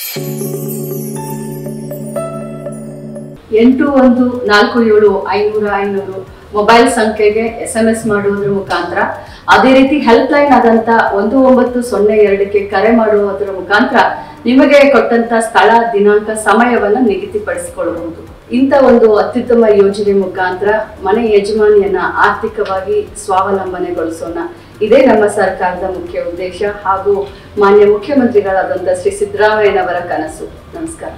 ಎಂಟು ಒಂದು ನಾಲ್ಕು ಏಳು ಐನೂರ ಐನೂರು ಮೊಬೈಲ್ ಸಂಖ್ಯೆಗೆ ಎಸ್ ಎಂ ಎಸ್ ಮಾಡುವುದರ ಮುಖಾಂತರ ಅದೇ ರೀತಿ ಹೆಲ್ಪ್ ಲೈನ್ ಆದಂತ ಒಂದು ಒಂಬತ್ತು ಸೊನ್ನೆ ಎರಡಕ್ಕೆ ಕರೆ ಮಾಡುವುದರ ಮುಖಾಂತರ ನಿಮಗೆ ಕೊಟ್ಟಂತ ಸ್ಥಳ ದಿನಾಂಕ ಸಮಯವನ್ನ ನಿಗದಿಪಡಿಸಿಕೊಳ್ಳಬಹುದು ಇಂಥ ಒಂದು ಅತ್ಯುತ್ತಮ ಯೋಜನೆ ಮುಖಾಂತರ ಮನೆ ಯಜಮಾನಿಯನ್ನ ಆರ್ಥಿಕವಾಗಿ ಸ್ವಾವಲಂಬನೆಗೊಳಿಸೋಣ ಇದೇ ನಮ್ಮ ಸರ್ಕಾರದ ಮುಖ್ಯ ಉದ್ದೇಶ ಹಾಗೂ ಮಾನ್ಯ ಮುಖ್ಯಮಂತ್ರಿಗಳಾದಂಥ ಶ್ರೀ ಸಿದ್ದರಾಮಯ್ಯನವರ ಕನಸು ನಮಸ್ಕಾರ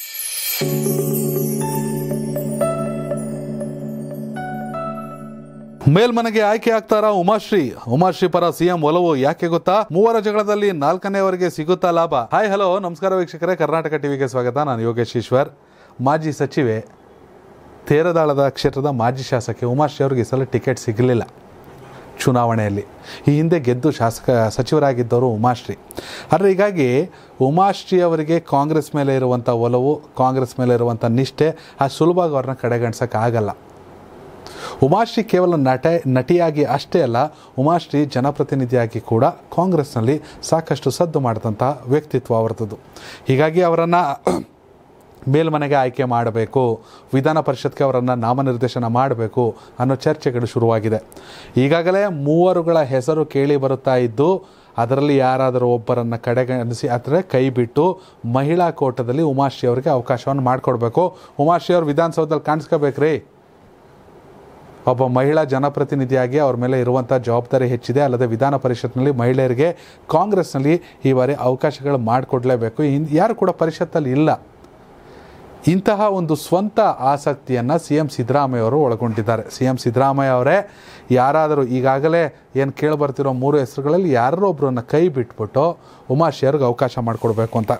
ಮೇಲ್ಮನೆಗೆ ಆಯ್ಕೆ ಆಗ್ತಾರ ಉಮಾಶ್ರೀ ಉಮಾಶ್ರೀ ಪರ ಸಿಎಂ ಒಲವು ಯಾಕೆ ಗೊತ್ತಾ ಮೂವರ ಜಗಳದಲ್ಲಿ ನಾಲ್ಕನೇವರೆಗೆ ಸಿಗುತ್ತಾ ಲಾಭ ಹಾಯ್ ಹಲೋ ನಮಸ್ಕಾರ ವೀಕ್ಷಕರೇ ಕರ್ನಾಟಕ ಟಿವಿಗೆ ಸ್ವಾಗತ ನಾನು ಯೋಗೇಶ್ ಈಶ್ವರ್ ಮಾಜಿ ಸಚಿವೆ ತೇರದಾಳದ ಕ್ಷೇತ್ರದ ಮಾಜಿ ಶಾಸಕಿ ಉಮಾಶ್ರೀ ಅವರಿಗೆ ಈ ಸಲ ಟಿಕೆಟ್ ಸಿಗಲಿಲ್ಲ ಚುನಾವಣೆಯಲ್ಲಿ ಈ ಹಿಂದೆ ಗೆದ್ದು ಶಾಸಕ ಸಚಿವರಾಗಿದ್ದವರು ಉಮಾಶ್ರೀ ಆದರೆ ಹೀಗಾಗಿ ಉಮಾಶ್ರೀ ಅವರಿಗೆ ಕಾಂಗ್ರೆಸ್ ಮೇಲೆ ಇರುವಂಥ ಒಲವು ಕಾಂಗ್ರೆಸ್ ಮೇಲೆ ಇರುವಂಥ ನಿಷ್ಠೆ ಆ ಸುಲಭವಾಗಿ ಅವ್ರನ್ನ ಕಡೆಗಣಿಸೋಕ್ಕಾಗಲ್ಲ ಉಮಾಶ್ರೀ ಕೇವಲ ನಟ ನಟಿಯಾಗಿ ಅಷ್ಟೇ ಅಲ್ಲ ಉಮಾಶ್ರೀ ಜನಪ್ರತಿನಿಧಿಯಾಗಿ ಕೂಡ ಕಾಂಗ್ರೆಸ್ನಲ್ಲಿ ಸಾಕಷ್ಟು ಸದ್ದು ಮಾಡಿದಂಥ ವ್ಯಕ್ತಿತ್ವ ಅವರದ್ದು ಹೀಗಾಗಿ ಅವರನ್ನು ಮೇಲ್ಮನೆಗೆ ಆಯ್ಕೆ ಮಾಡಬೇಕು ವಿಧಾನ ಪರಿಷತ್ಗೆ ಅವರನ್ನು ನಾಮನಿರ್ದೇಶನ ಮಾಡಬೇಕು ಅನ್ನೋ ಚರ್ಚೆಗಳು ಶುರುವಾಗಿದೆ ಈಗಾಗಲೇ ಮೂವರುಗಳ ಹೆಸರು ಕೇಳಿ ಬರುತ್ತಾ ಇದ್ದು ಅದರಲ್ಲಿ ಯಾರಾದರೂ ಒಬ್ಬರನ್ನು ಕಡೆಗಣಿಸಿ ಅಂದರೆ ಕೈ ಬಿಟ್ಟು ಮಹಿಳಾ ಕೋಟದಲ್ಲಿ ಉಮಾಶ್ರೀ ಅವರಿಗೆ ಅವಕಾಶವನ್ನು ಮಾಡಿಕೊಡ್ಬೇಕು ಉಮಾಶ್ರೀ ಅವರು ವಿಧಾನಸೌಧದಲ್ಲಿ ಕಾಣಿಸ್ಕೋಬೇಕ್ರಿ ಒಬ್ಬ ಮಹಿಳಾ ಜನಪ್ರತಿನಿಧಿಯಾಗಿ ಅವ್ರ ಮೇಲೆ ಇರುವಂಥ ಜವಾಬ್ದಾರಿ ಹೆಚ್ಚಿದೆ ಅಲ್ಲದೆ ವಿಧಾನ ಪರಿಷತ್ನಲ್ಲಿ ಮಹಿಳೆಯರಿಗೆ ಕಾಂಗ್ರೆಸ್ನಲ್ಲಿ ಈ ಬಾರಿ ಅವಕಾಶಗಳು ಮಾಡಿಕೊಡ್ಲೇಬೇಕು ಇನ್ ಯಾರು ಕೂಡ ಪರಿಷತ್ತಲ್ಲಿ ಇಲ್ಲ ಇಂತಹ ಒಂದು ಸ್ವಂತ ಆಸಕ್ತಿಯನ್ನು ಸಿ ಎಂ ಸಿದ್ದರಾಮಯ್ಯ ಅವರು ಒಳಗೊಂಡಿದ್ದಾರೆ ಸಿ ಎಂ ಸಿದ್ದರಾಮಯ್ಯ ಅವರೇ ಯಾರಾದರೂ ಈಗಾಗಲೇ ಏನು ಕೇಳಿಬರ್ತಿರೋ ಮೂರು ಹೆಸರುಗಳಲ್ಲಿ ಯಾರೋ ಒಬ್ಬರನ್ನ ಕೈ ಬಿಟ್ಬಿಟ್ಟು ಉಮಾಶ್ರೀ ಅವ್ರಿಗೆ ಅವಕಾಶ ಮಾಡಿಕೊಡ್ಬೇಕು ಅಂತ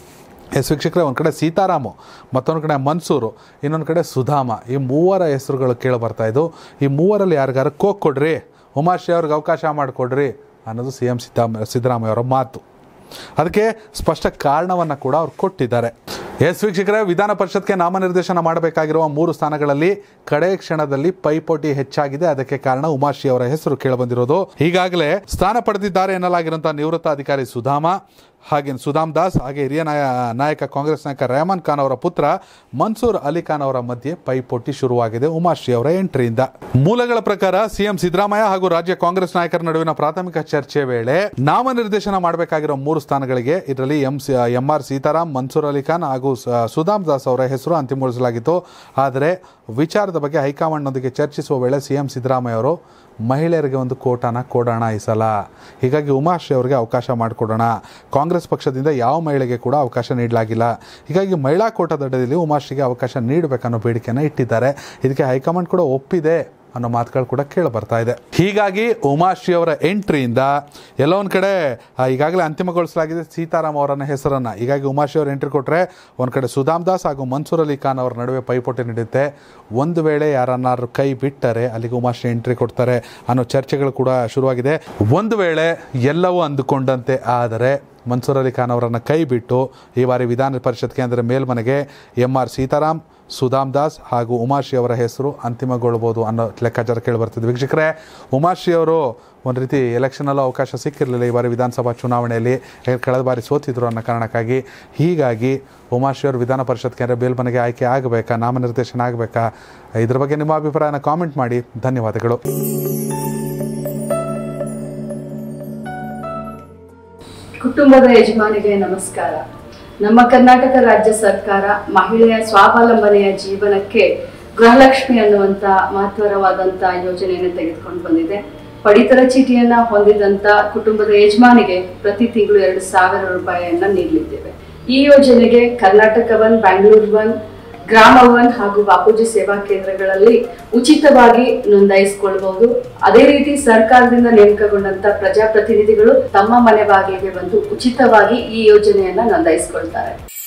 ಎಸ್ ವೀಕ್ಷಕರೇ ಒಂದು ಕಡೆ ಸೀತಾರಾಮು ಮತ್ತೊಂದು ಕಡೆ ಮನ್ಸೂರು ಇನ್ನೊಂದು ಕಡೆ ಸುಧಾಮ ಈ ಮೂವರ ಹೆಸರುಗಳು ಕೇಳಿ ಬರ್ತಾ ಇದ್ದು ಈ ಮೂವರಲ್ಲಿ ಯಾರಿಗಾರು ಕೋಕ್ ಕೊಡ್ರಿ ಉಮಾಶ್ರೀ ಅವ್ರಿಗೆ ಅವಕಾಶ ಮಾಡಿಕೊಡ್ರಿ ಅನ್ನೋದು ಸಿ ಎಂ ಸಿದ್ದರಾಮ ಸಿದ್ದರಾಮಯ್ಯ ಅವರ ಮಾತು ಅದಕ್ಕೆ ಸ್ಪಷ್ಟ ಕಾರಣವನ್ನು ಕೂಡ ಅವ್ರು ಕೊಟ್ಟಿದ್ದಾರೆ ಎಸ್ ವೀಕ್ಷಕರೇ ವಿಧಾನ ಪರಿಷತ್ಗೆ ನಾಮನಿರ್ದೇಶನ ಮಾಡಬೇಕಾಗಿರುವ ಮೂರು ಸ್ಥಾನಗಳಲ್ಲಿ ಕಡೆ ಕ್ಷಣದಲ್ಲಿ ಪೈಪೋಟಿ ಹೆಚ್ಚಾಗಿದೆ ಅದಕ್ಕೆ ಕಾರಣ ಉಮಾಶ್ರೀ ಅವರ ಹೆಸರು ಕೇಳಿಬಂದಿರೋದು ಈಗಾಗಲೇ ಸ್ಥಾನ ಪಡೆದಿದ್ದಾರೆ ಎನ್ನಲಾಗಿರುವಂತಹ ನಿವೃತ್ತ ಅಧಿಕಾರಿ ಸುಧಾಮ ಹಾಗೆ ಸುಧಾಮ್ ದಾಸ್ ಹಾಗೆ ಹಿರಿಯ ನಾಯ ನಾಯಕ ಕಾಂಗ್ರೆಸ್ ನಾಯಕ ರೆಹಮಾನ್ ಖಾನ್ ಅವರ ಪುತ್ರ ಮನ್ಸೂರ್ ಅಲಿ ಖಾನ್ ಅವರ ಮಧ್ಯೆ ಪೈಪೋಟಿ ಶುರುವಾಗಿದೆ ಉಮಾಶ್ರೀ ಅವರ ಎಂಟ್ರಿಯಿಂದ ಮೂಲಗಳ ಪ್ರಕಾರ ಸಿಎಂ ಸಿದ್ದರಾಮಯ್ಯ ಹಾಗೂ ರಾಜ್ಯ ಕಾಂಗ್ರೆಸ್ ನಾಯಕರ ನಡುವಿನ ಪ್ರಾಥಮಿಕ ಚರ್ಚೆ ವೇಳೆ ನಾಮನಿರ್ದೇಶನ ಮಾಡಬೇಕಾಗಿರೋ ಮೂರು ಸ್ಥಾನಗಳಿಗೆ ಇದರಲ್ಲಿ M C M R Seetharam Mansoor Ali Khan ಹಾಗೂ ಸ- ಸುಧಾಮ್ ದಾಸ್ ಅವರ ಹೆಸರು ಅಂತಿಮಗೊಳಿಸಲಾಗಿತ್ತು ಆದರೆ ವಿಚಾರದ ಬಗ್ಗೆ ಹೈಕಮಾಂಡ್ನೊಂದಿಗೆ ಚರ್ಚಿಸುವ ವೇಳೆ ಸಿಎಂ ಸಿದ್ದರಾಮಯ್ಯ ಅವರು ಮಹಿಳೆಯರಿಗೆ ಒಂದು ಕೋಟಾನ ಕೊಡೋಣ ಈ ಸಲ ಹೀಗಾಗಿ ಉಮಾಶ್ರೀ ಅವರಿಗೆ ಅವಕಾಶ ಮಾಡಿಕೊಡೋಣ ಕಾಂಗ್ರೆಸ್ ಪಕ್ಷದಿಂದ ಯಾವ ಮಹಿಳೆಗೆ ಕೂಡ ಅವಕಾಶ ನೀಡಲಾಗಿಲ್ಲ ಹೀಗಾಗಿ ಮಹಿಳಾ ಕೋಟಾದಡಿಯಲ್ಲಿ ಉಮಾಶ್ರೀಗೆ ಅವಕಾಶ ನೀಡಬೇಕನ್ನೋ ಬೇಡಿಕೆಯನ್ನು ಇಟ್ಟಿದ್ದಾರೆ ಇದಕ್ಕೆ ಹೈಕಮಾಂಡ್ ಕೂಡ ಒಪ್ಪಿದೆ ಅನ್ನೋ ಮಾತುಗಳು ಕೂಡ ಕೇಳಿ ಬರ್ತಾ ಇದೆ ಹೀಗಾಗಿ ಉಮಾಶ್ರೀ ಅವರ ಎಂಟ್ರಿಯಿಂದ ಎಲ್ಲೋ ಒಂದು ಕಡೆ ಆ, ಈಗಾಗಲೇ ಅಂತಿಮಗೊಳಿಸಲಾಗಿದೆ ಸೀತಾರಾಮ್ ಅವರನ್ನ ಹೆಸರನ್ನು ಹೀಗಾಗಿ ಉಮಾಶ್ರೀ ಅವರು ಎಂಟ್ರಿ ಕೊಟ್ಟರೆ ಒಂದು ಕಡೆ ಸುಧಾಮ್ ದಾಸ್ ಹಾಗೂ ಮನ್ಸೂರ್ ಅಲಿ ಖಾನ್ ಅವರ ನಡುವೆ ಪೈಪೋಟಿ ನಡೆಯುತ್ತೆ ಒಂದು ವೇಳೆ ಯಾರನ್ನಾರು ಕೈ ಬಿಟ್ಟರೆ ಅಲ್ಲಿಗೆ ಉಮಾಶ್ರೀ ಎಂಟ್ರಿ ಕೊಡ್ತಾರೆ ಅನ್ನೋ ಚರ್ಚೆಗಳು ಕೂಡ ಶುರುವಾಗಿದೆ ಒಂದು ವೇಳೆ ಎಲ್ಲವೂ ಅಂದುಕೊಂಡಂತೆ ಆದರೆ ಮನ್ಸೂರ್ ಅಲಿ ಖಾನ್ ಅವರನ್ನು ಕೈ ಬಿಟ್ಟು ಈ ಬಾರಿ ವಿಧಾನ ಪರಿಷತ್ಗೆ ಅಂದರೆ ಮೇಲ್ಮನೆಗೆ ಎಂ ಆರ್ ಸೀತಾರಾಮ್ ಸುಧಾಮ್ ದಾಸ್ ಹಾಗೂ ಉಮಾಶ್ರೀ ಅವರ ಹೆಸರು ಅಂತಿಮಗೊಳ್ಬೋದು ಅನ್ನೋ ಲೆಕ್ಕಾಚಾರ ಕೇಳಿ ಬರ್ತಿದೆ ವೀಕ್ಷಕರೇ ಉಮಾಶ್ರೀ ಅವರು ಒಂದು ರೀತಿ ಎಲೆಕ್ಷನಲ್ಲೂ ಅವಕಾಶ ಸಿಕ್ಕಿರಲಿಲ್ಲ ಈ ಬಾರಿ ವಿಧಾನಸಭಾ ಚುನಾವಣೆಯಲ್ಲಿ ಯಾಕಂದ್ರೆ ಕಳೆದ ಬಾರಿ ಸೋತಿದ್ರು ಅನ್ನೋ ಕಾರಣಕ್ಕಾಗಿ ಹೀಗಾಗಿ ಉಮಾಶ್ರೀ ಅವರು ವಿಧಾನ ಪರಿಷತ್ಗೆ ಅಂದರೆ ಮೇಲ್ಮನೆಗೆ ಆಯ್ಕೆ ಆಗಬೇಕಾ ನಾಮನಿರ್ದೇಶನ ಆಗಬೇಕಾ ಇದ್ರ ಬಗ್ಗೆ ನಿಮ್ಮ ಅಭಿಪ್ರಾಯನ ಕಾಮೆಂಟ್ ಮಾಡಿ ಧನ್ಯವಾದಗಳು ಕುಟುಂಬದ ಯಜಮಾನಿಗೆ ನಮಸ್ಕಾರ ನಮ್ಮ ಕರ್ನಾಟಕ ರಾಜ್ಯ ಸರ್ಕಾರ ಮಹಿಳೆಯ ಸ್ವಾವಲಂಬನೆಯ ಜೀವನಕ್ಕೆ ಗೃಹಲಕ್ಷ್ಮಿ ಅನ್ನುವಂತ ಮಹತ್ವರವಾದಂತ ಯೋಜನೆಯನ್ನು ತೆಗೆದುಕೊಂಡು ಬಂದಿದೆ ಪಡಿತರ ಚೀಟಿಯನ್ನ ಹೊಂದಿದಂತ ಕುಟುಂಬದ ಯಜಮಾನಿಗೆ ಪ್ರತಿ ತಿಂಗಳು ಎರಡು ಸಾವಿರ ರೂಪಾಯಿಯನ್ನ ನೀಡಲಿದ್ದೇವೆ ಈ ಯೋಜನೆಗೆ Karnataka one Bangalore one Grama one ಹಾಗೂ ಬಾಪೂಜಿ ಸೇವಾ ಕೇಂದ್ರಗಳಲ್ಲಿ ಉಚಿತವಾಗಿ ನೋಂದಾಯಿಸಿಕೊಳ್ಳಬಹುದು ಅದೇ ರೀತಿ ಸರ್ಕಾರದಿಂದ ನೇಮಕಗೊಂಡಂತ ಪ್ರಜಾಪ್ರತಿನಿಧಿಗಳು ತಮ್ಮ ಮನೆ ಬಾಗಿಲಿಗೆ ಬಂದು ಉಚಿತವಾಗಿ ಈ ಯೋಜನೆಯನ್ನ ನೋಂದಾಯಿಸಿಕೊಳ್ತಾರೆ